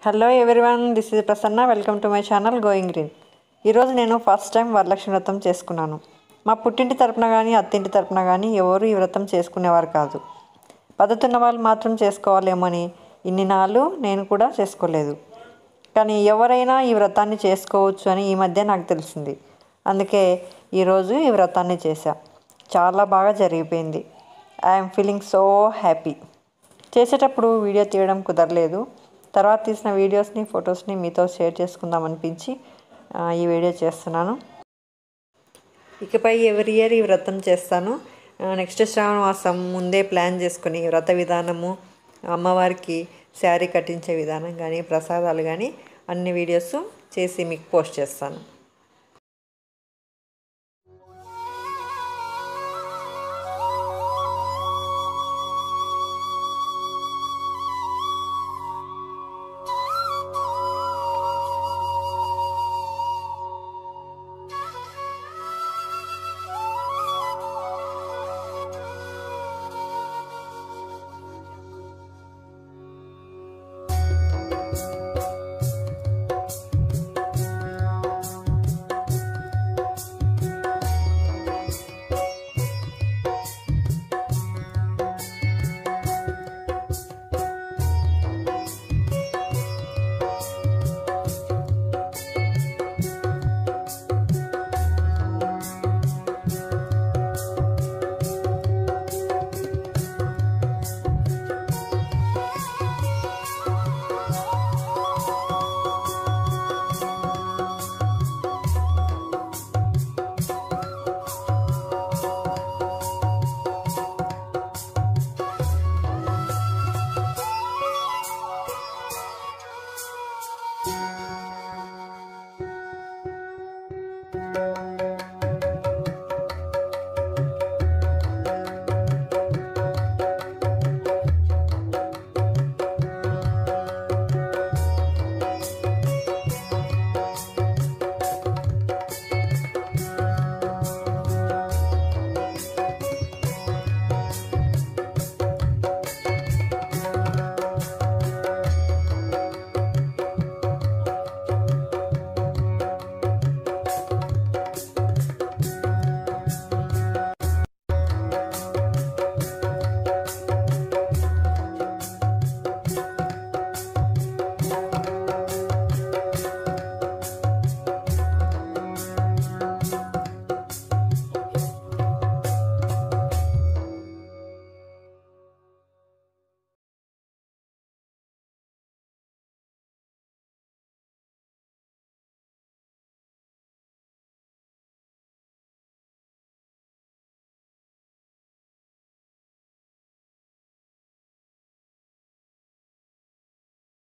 hello everyone this is Prasanna welcome to my channel going green ఈరోజు నేను first time Varalakshmi వ్రతం చేసుకున్నాను మా పుట్టింటి తరపున కానీ అత్తింటి తరపున కానీ ఎవరు ఈ వ్రతం చేసుకునేవారు కాదు పద్ధతి ఉన్న వాళ్ళు మాత్రం చేసుకోవాలేమని ఇన్ని నాళ్ళు నేను కూడా చేసుకోలేదు కానీ ఎవరైనా ఈ వ్రతాన్ని చేసుకోవచ్చు అని ఈ మధ్య నాకు తెలిసింది అందుకే ఈరోజు ఈ వ్రతాన్ని చేశా చాలా బాగా జరిగిపోయింది ఐఎమ్ ఫీలింగ్ సో హ్యాపీ చేసేటప్పుడు వీడియో తీయడం కుదరలేదు తర్వాత తీసిన వీడియోస్ని ఫొటోస్ని మీతో షేర్ చేసుకుందాం అనిపించి ఆ, ఈ వీడియో చేస్తున్నాను ఇకపై ఎవరి ఇయర్ ఈ వ్రతం చేస్తాను నెక్స్ట్ శ్రావణ మాసం ముందే ప్లాన్ చేసుకుని వ్రత విధానము అమ్మవారికి శారీ కట్టించే విధానం కానీ ప్రసాదాలు కానీ అన్ని వీడియోస్ చేసి మీకు పోస్ట్ చేస్తాను